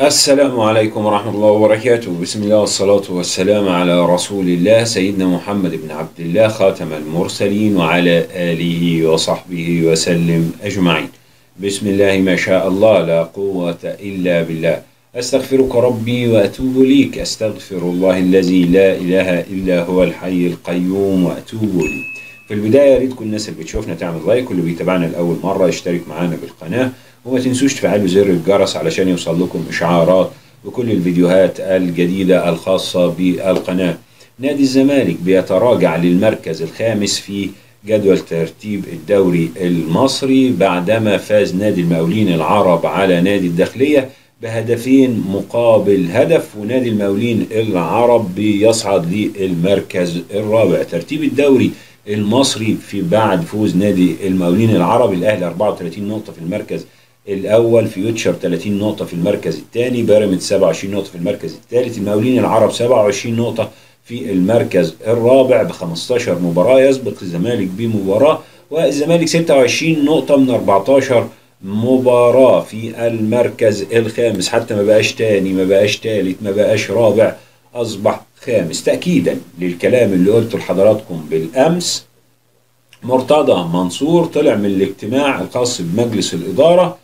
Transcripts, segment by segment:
السلام عليكم ورحمة الله وبركاته بسم الله والصلاة والسلام على رسول الله سيدنا محمد بن عبد الله خاتم المرسلين وعلى آله وصحبه وسلم أجمعين بسم الله ما شاء الله لا قوة إلا بالله أستغفرك ربي وأتوب ليك أستغفر الله الذي لا إله إلا هو الحي القيوم وأتوب لي في البداية يا ريت كل الناس اللي بتشوفنا تعمل لايك واللي بيتابعنا لأول مرة يشترك معانا بالقناة وما تنسوش تفعلوا زر الجرس علشان يوصل لكم إشعارات بكل الفيديوهات الجديدة الخاصة بالقناة نادي الزمالك بيتراجع للمركز الخامس في جدول ترتيب الدوري المصري بعدما فاز نادي المقاولين العرب على نادي الداخلية بهدفين مقابل هدف ونادي المقاولين العرب بيصعد للمركز الرابع ترتيب الدوري المصري في بعد فوز نادي المقاولين العرب الاهلي 34 نقطة في المركز الاول فيوتشر 30 نقطة في المركز الثاني بيراميدز 27 نقطة في المركز الثالث المقاولين العرب 27 نقطة في المركز الرابع ب 15 مباراة يسبق الزمالك بمباراة والزمالك 26 نقطة من 14 مباراة في المركز الخامس حتى ما بقاش تاني ما بقاش تالت ما بقاش رابع أصبح خامس تأكيدا للكلام اللي قلته لحضراتكم بالأمس مرتضى منصور طلع من الاجتماع الخاص بمجلس الإدارة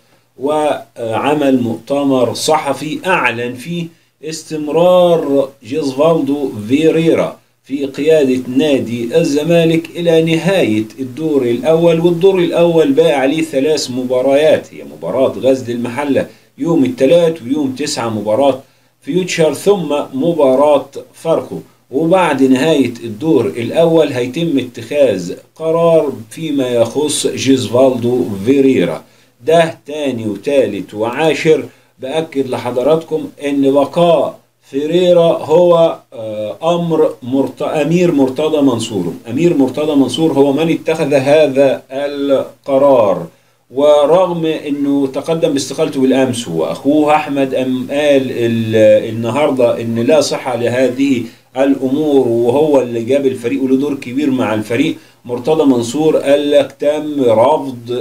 وعمل مؤتمر صحفي أعلن فيه استمرار جيزفالدو فيريرا في قيادة نادي الزمالك إلى نهاية الدور الأول والدور الأول باقي عليه ثلاث مباريات هي مباراة غزل المحلة يوم الثلاث ويوم تسعة مباراة فيوتشر ثم مباراة فاركو وبعد نهاية الدور الأول هيتم اتخاذ قرار فيما يخص جيزفالدو فيريرا ده تاني وتالت وعاشر بأكد لحضراتكم إن بقاء فيريرا هو أمر مرت... أمير مرتضى منصور أمير مرتضى منصور هو من اتخذ هذا القرار ورغم انه تقدم باستقالته بالامس واخوه احمد ام قال النهارده ان لا صحه لهذه الامور وهو اللي جاب الفريق وله دور كبير مع الفريق مرتضى منصور قال لك تم رفض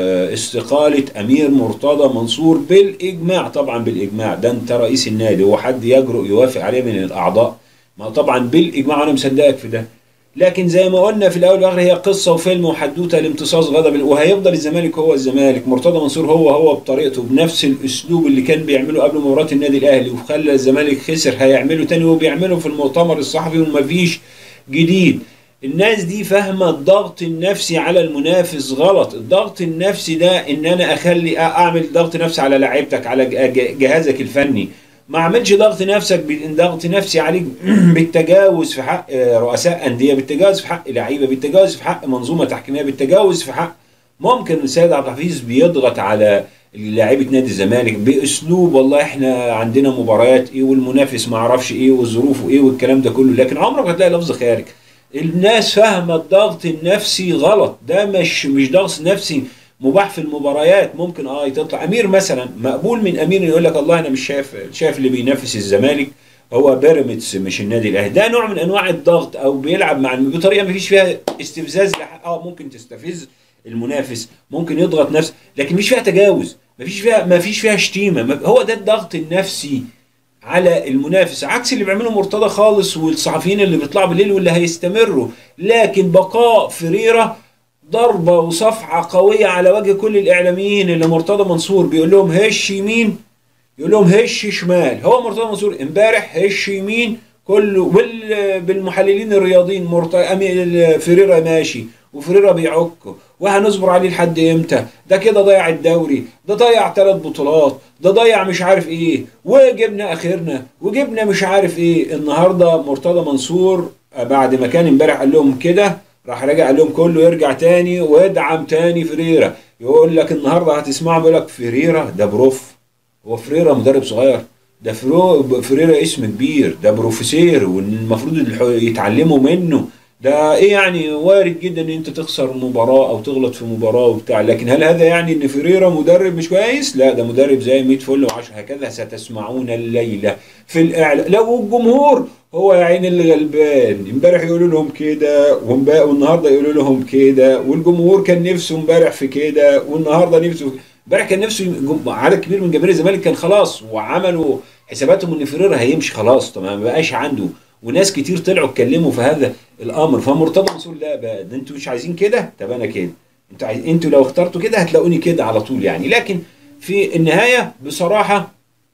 استقاله امير مرتضى منصور بالاجماع طبعا بالاجماع ده انت رئيس النادي هو حد يجرؤ يوافق عليه من الاعضاء ما طبعا بالاجماع انا مصدقك في ده لكن زي ما قلنا في الاول والاخر هي قصه وفيلم وحدوته لامتصاص غضب وهيفضل الزمالك هو الزمالك مرتضى منصور هو هو بطريقته بنفس الاسلوب اللي كان بيعمله قبل مباراه النادي الاهلي وخلى الزمالك خسر هيعمله تاني وبيعمله في المؤتمر الصحفي ومفيش جديد الناس دي فاهمه الضغط النفسي على المنافس غلط الضغط النفسي ده ان انا اخلي اعمل ضغط نفسي على لعيبتك على جهازك الفني ما اعملش ضغط نفسك ضغط نفسي عليك بالتجاوز في حق رؤساء انديه بالتجاوز في حق لعيبه بالتجاوز في حق منظومه تحكيميه بالتجاوز في حق ممكن السيد عبد الحفيظ بيضغط على لاعيبه نادي الزمالك باسلوب والله احنا عندنا مباريات ايه والمنافس ما اعرفش ايه وظروفه ايه والكلام ده كله لكن عمرك هتلاقي لفظ خارج الناس فاهمه الضغط النفسي غلط ده مش مش ضغط نفسي مباح في المباريات ممكن اه تطلع امير مثلا مقبول من امير يقول لك الله انا مش شايف شايف اللي بينافس الزمالك هو بيراميدز مش النادي الاهلي ده نوع من انواع الضغط او بيلعب مع بطريقه ما فيش فيها استفزاز اه ممكن تستفز المنافس ممكن يضغط نفسه لكن مش فيها تجاوز ما فيش فيها ما فيش فيها شتيمه هو ده الضغط النفسي على المنافس عكس اللي بيعمله مرتضى خالص والصحفيين اللي بيطلعوا بالليل واللي هيستمروا لكن بقاء فريرة ضربة وصفعة قوية على وجه كل الإعلاميين اللي مرتضى منصور بيقول لهم هش يمين يقول لهم هش شمال هو مرتضى منصور امبارح هش يمين كله بالمحللين الرياضيين مرتضى فريرة ماشي وفريرة بيعك وهنصبر عليه لحد امتى ده كده ضيع الدوري ده ضيع ثلاث بطولات ده ضيع مش عارف ايه وجبنا اخرنا وجبنا مش عارف ايه النهارده مرتضى منصور بعد ما كان امبارح قال لهم كده راح راجع قال لهم كله يرجع تاني وادعم تاني فريرة يقول لك النهارده هتسمعوا بيقول لك فريرة ده بروف هو فريرة مدرب صغير ده فرو فريرة اسم كبير ده بروفيسير والمفروض يتعلموا منه ده ايه يعني وارد جدا ان انت تخسر مباراه او تغلط في مباراه وبتاع لكن هل هذا يعني ان فريرا مدرب مش كويس لا ده مدرب زي 100 فل و10 هكذا ستسمعون الليله في الاعلام لو الجمهور هو يا عين اللي غلبان امبارح يقولوا لهم كده والنهارده يقولوا لهم كده والجمهور كان نفسه امبارح في كده والنهارده نفسه امبارح كان نفسه يجم- عدد كبير من جماهير الزمالك كان خلاص وعملوا حساباتهم ان فيريرا هيمشي خلاص طب ما بقاش عنده وناس كتير طلعوا اتكلموا في هذا الامر فمرتضى منصور لا بقى ده انتوا مش عايزين كده طب انا كده انتوا عايز... انتوا لو اخترتوا كده هتلاقوني كده على طول يعني لكن في النهايه بصراحه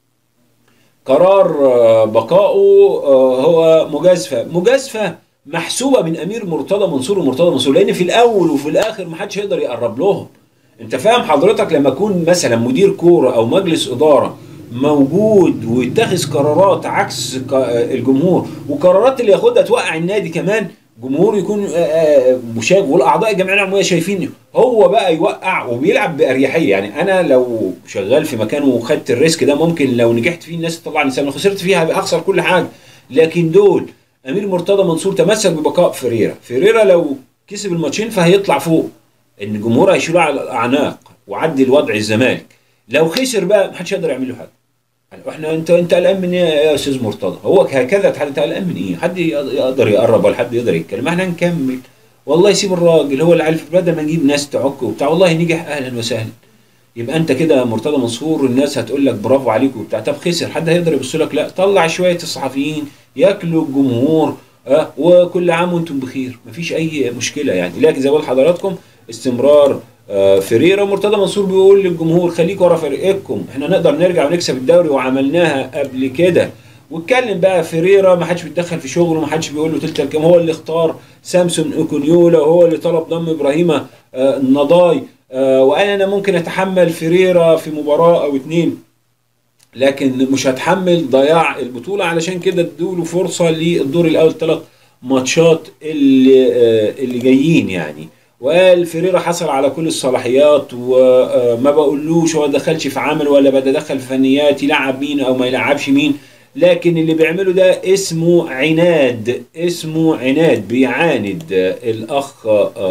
قرار آه، بقائه آه، هو مجازفه مجازفه محسوبه من امير مرتضى منصور ومرتضى منصور لان في الاول وفي الاخر ما حدش يقدر يقرب لهم انت فاهم حضرتك لما يكون مثلا مدير كوره او مجلس اداره موجود ويتخذ قرارات عكس ق- آه، الجمهور وقرارات اللي ياخدها توقع النادي كمان جمهور يكون آه، آه، مشاغب والاعضاء الجمعيه العموميه شايفين هو بقى يوقع وبيلعب باريحيه يعني انا لو شغال في مكان وخدت الريسك ده ممكن لو نجحت فيه الناس تطلعني سنه خسرت فيها هبقى اخسر كل حاجه لكن دول امير مرتضى منصور تمسك ببقاء فيريرا فيريرا لو كسب الماتشين فهيطلع فوق ان الجمهور هيشيلوه على الاعناق وعدي الوضع الزمالك لو خسر بقى محدش يقدر يعمل له حاجه يعني احنا انت انت قلقان من ايه يا استاذ مرتضى هو هكذا انت قلقان من ايه حد يقدر يقرب ولا حد يقدر يتكلم احنا نكمل والله يسيب الراجل هو اللي عارف بدل ما نجيب ناس تعك وبتاع والله نجح اهلا وسهلا يبقى انت كده مرتضى منصور الناس هتقول لك برافو عليك وبتاع طب خسر حد هيقدر يبص لك لا طلع شويه الصحفيين ياكلوا الجمهور اه وكل عام وانتم بخير مفيش اي مشكله يعني لكن زي ما بقول لحضراتكم استمرار آه فريرة مرتضى منصور بيقول للجمهور خليكوا ورا فريقكم احنا نقدر نرجع ونكسب الدوري وعملناها قبل كده واتكلم بقى فيريرا ما حدش بيتدخل في شغله ما حدش بيقول له تلت الكام هو اللي اختار سامسون اوكونيولا وهو اللي طلب ضم ابراهيم آه النضاي آه وقال انا ممكن اتحمل فيريرا في مباراه او اتنين لكن مش هتحمل ضياع البطوله علشان كده ادوا فرصه للدور الاول ثلاث ماتشات اللي آه اللي جايين يعني وقال فيريرا حصل على كل الصلاحيات وما بقولوش هو دخلش في عمل ولا بتدخل في فنيات يلعب مين او ما يلعبش مين لكن اللي بيعمله ده اسمه عناد اسمه عناد بيعاند الاخ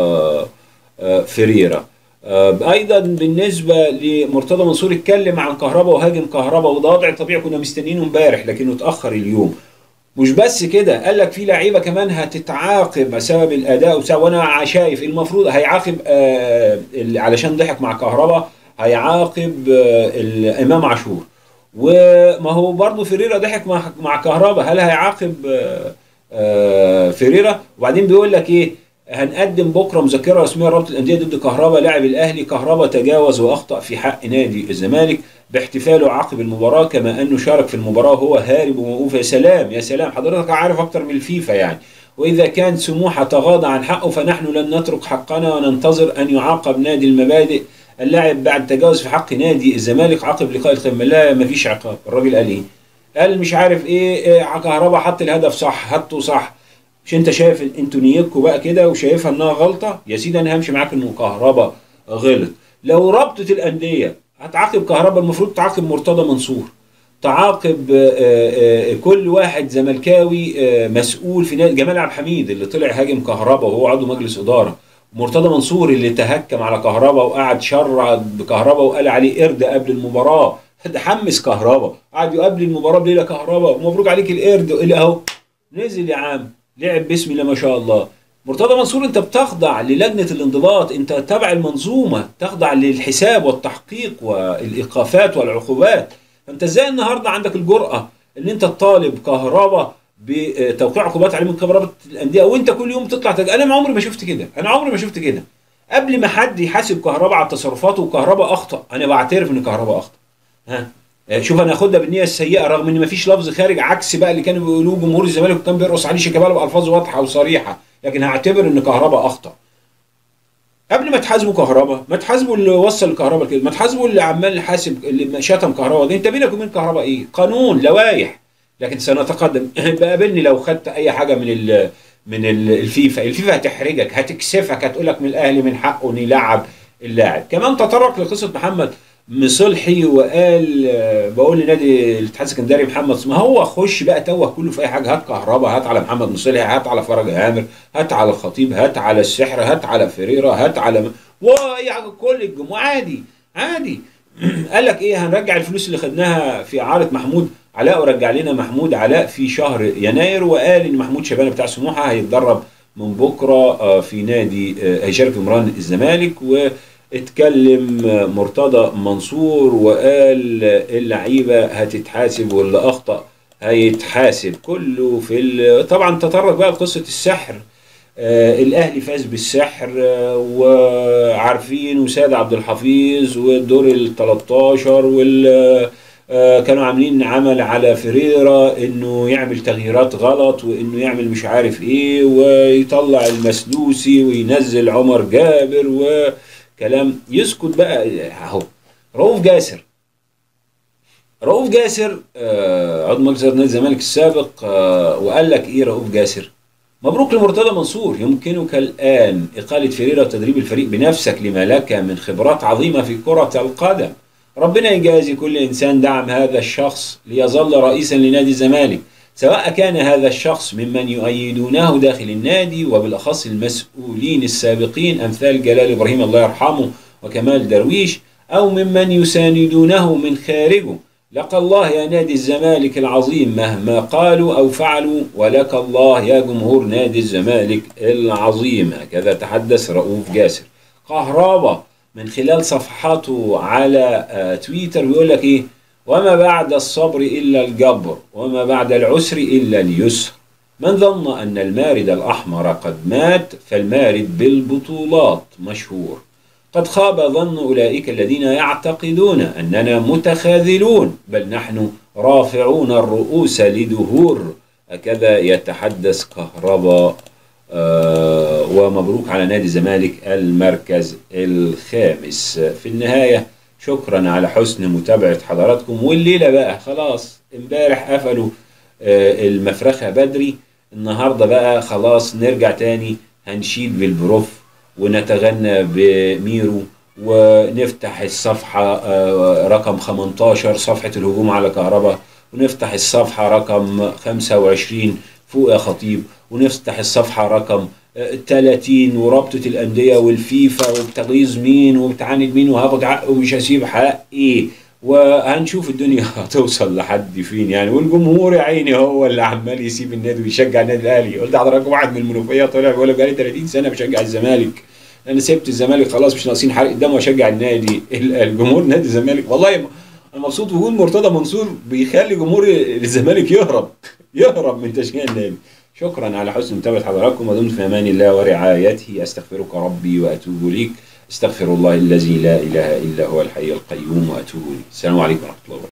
فيريرا ايضا بالنسبه لمرتضى منصور اتكلم عن كهربا وهاجم كهربا وده وضع طبيعي كنا مستنينه امبارح لكنه اتاخر اليوم مش بس كده قال لك في لعيبه كمان هتتعاقب بسبب الاداء وبسبب وانا شايف المفروض هيعاقب آه علشان ضحك مع كهربا هيعاقب آه الامام عاشور وما هو برضه فيريرا ضحك مع مع كهربا هل هيعاقب آه آه فيريرا وبعدين بيقول لك ايه هنقدم بكره مذكره رسميه رابطه الانديه ضد كهربا لاعب الاهلي كهربا تجاوز واخطا في حق نادي الزمالك باحتفاله عقب المباراه كما انه شارك في المباراه وهو هارب وموقوف يا سلام يا سلام حضرتك عارف اكتر من الفيفا يعني واذا كان سموحه تغاضى عن حقه فنحن لن نترك حقنا وننتظر ان يعاقب نادي المبادئ اللاعب بعد تجاوز في حق نادي الزمالك عقب لقاء القمه لا مفيش عقاب الراجل قال ايه قال مش عارف ايه, إيه كهربا حط الهدف صح حطه صح مش انت شايف انتوا نيتكم بقى كده وشايفها انها غلطه يا سيدي انا همشي معاك انه كهربا غلط لو رابطه الانديه هتعاقب كهربا المفروض تعاقب مرتضى منصور تعاقب كل واحد زملكاوي مسؤول في نادي جمال عبد الحميد اللي طلع هاجم كهربا وهو عضو مجلس اداره مرتضى منصور اللي تهكم على كهربا وقعد شرد بكهربا وقال عليه قرد قبل المباراه ده حمس كهربا قعد قبل المباراه بليله كهربا مبروك عليك القرد اللي اهو نزل يا عم لعب بسم الله ما شاء الله مرتضى منصور انت بتخضع للجنه الانضباط انت تبع المنظومه تخضع للحساب والتحقيق والايقافات والعقوبات فانت ازاي النهارده عندك الجرأه ان انت تطالب كهربا بتوقيع عقوبات عليه من قبل الانديه وانت كل يوم تطلع تج... انا عمري ما شفت كده انا عمري ما شفت كده قبل ما حد يحاسب كهربا على تصرفاته وكهربا اخطا انا بعترف ان كهربا اخطا ها شوف انا اخدها بالنيه السيئه رغم ان مفيش لفظ خارج عكس بقى اللي كانوا بيقولوه جمهور الزمالك وكان بيرقص عليه شيكابالا بالفاظ واضحه وصريحه لكن هعتبر ان كهربا اخطا قبل ما تحاسبوا كهربا ما تحاسبوا اللي وصل الكهرباء كده ما تحاسبوا اللي عمال يحاسب اللي شتم كهربا ده انت بينك وبين كهربا ايه قانون لوائح لكن سنتقدم بقابلني لو خدت اي حاجه من ال من الفيفا الفيفا هتحرجك هتكسفك هتقول لك من الاهلي من حقه انه يلعب اللاعب كمان تطرق لقصه محمد مصلحي وقال بقول لنادي الاتحاد السكندري محمد ما هو خش بقى توه كله في اي حاجه هات كهربا هات على محمد مصلحي هات على فرج عامر هات على الخطيب هات على السحر هات على فيريرا هات على واي حاجه كل الجمهور عادي عادي قال لك ايه هنرجع الفلوس اللي خدناها في اعاره محمود علاء ورجع لنا محمود علاء في شهر يناير وقال ان محمود شبانه بتاع سموحه هيتدرب من بكره في نادي هيشارك في مران الزمالك و اتكلم مرتضى منصور وقال اللعيبة هتتحاسب واللي أخطأ هيتحاسب كله في ال... طبعا تطرق بقى لقصة السحر آه الأهلي فاز بالسحر آه وعارفين وساد عبد الحفيظ والدور ال 13 وال آه كانوا عاملين عمل على فريرا انه يعمل تغييرات غلط وانه يعمل مش عارف ايه ويطلع المسلوسي وينزل عمر جابر وكلام يسكت بقى اهو رؤوف جاسر رؤوف جاسر آه عضو مجلس نادي الزمالك السابق آه وقال لك ايه رؤوف جاسر مبروك لمرتضى منصور يمكنك الان اقاله فريرا وتدريب الفريق بنفسك لما لك من خبرات عظيمه في كره القدم ربنا يجازي كل انسان دعم هذا الشخص ليظل رئيسا لنادي الزمالك سواء كان هذا الشخص ممن يؤيدونه داخل النادي وبالاخص المسؤولين السابقين امثال جلال ابراهيم الله يرحمه وكمال درويش او ممن يساندونه من خارجه لك الله يا نادي الزمالك العظيم مهما قالوا أو فعلوا ولك الله يا جمهور نادي الزمالك العظيم هكذا تحدث رؤوف جاسر كهربا من خلال صفحاته على تويتر بيقول لك ايه وما بعد الصبر إلا الجبر وما بعد العسر إلا اليسر من ظن أن المارد الأحمر قد مات فالمارد بالبطولات مشهور قد خاب ظن أولئك الذين يعتقدون أننا متخاذلون بل نحن رافعون الرؤوس لدهور هكذا يتحدث كهرباء آه ومبروك على نادي الزمالك المركز الخامس في النهاية شكرا على حسن متابعة حضراتكم والليلة بقى خلاص امبارح قفلوا آه المفرخة بدري النهاردة بقى خلاص نرجع تاني هنشيد بالبروف ونتغنى بميرو ونفتح الصفحة رقم 15 صفحة الهجوم على كهرباء ونفتح الصفحة رقم 25 فوق يا خطيب ونفتح الصفحة رقم 30 ورابطة الأندية والفيفا وبتغيظ مين وبتعاند مين وهاخد حق ومش هسيب حقي وهنشوف الدنيا هتوصل لحد فين يعني والجمهور يا عيني هو اللي عمال يسيب النادي ويشجع النادي الاهلي قلت لحضرتك واحد من المنوفيه طلع بيقول لك بقالي 30 سنه بشجع الزمالك انا سبت الزمالك خلاص مش ناقصين حرق دم واشجع النادي الجمهور نادي الزمالك والله انا مبسوط وجود مرتضى منصور بيخلي جمهور الزمالك يهرب يهرب من تشجيع النادي شكرا على حسن متابعه حضراتكم ودمت في امان الله ورعايته استغفرك ربي واتوب اليك استغفر الله الذي لا اله الا هو الحي القيوم واتوب اليه السلام عليكم ورحمه الله وبركاته